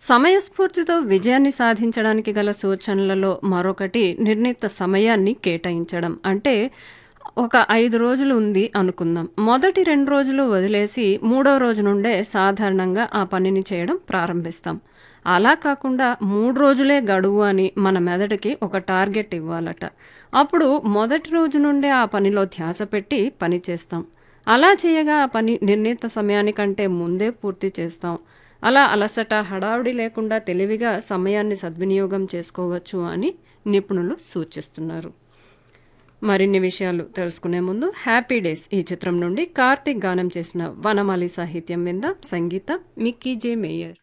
సమయస్ఫూర్తితో విజయాన్ని సాధించడానికి గల సూచనలలో మరొకటి నిర్ణీత సమయాన్ని కేటాయించడం అంటే ఒక ఐదు రోజులు ఉంది అనుకుందాం మొదటి రెండు రోజులు వదిలేసి మూడో రోజు నుండే సాధారణంగా ఆ పనిని చేయడం ప్రారంభిస్తాం అలా కాకుండా మూడు రోజులే గడువు అని మన మెదడుకి ఒక టార్గెట్ ఇవ్వాలట అప్పుడు మొదటి రోజు నుండే ఆ పనిలో ధ్యాస పెట్టి పని చేస్తాం అలా చేయగా ఆ పని నిర్ణీత సమయానికంటే ముందే పూర్తి చేస్తాం అలా అలసట హడావుడి లేకుండా తెలివిగా సమయాన్ని సద్వినియోగం చేసుకోవచ్చు అని నిపుణులు సూచిస్తున్నారు మరిన్ని విషయాలు తెలుసుకునే ముందు హ్యాపీ డేస్ ఈ చిత్రం నుండి కార్తీక్ గానం చేసిన వనమాలి సాహిత్యం విందాం సంగీతం మిక్కీ జే మేయర్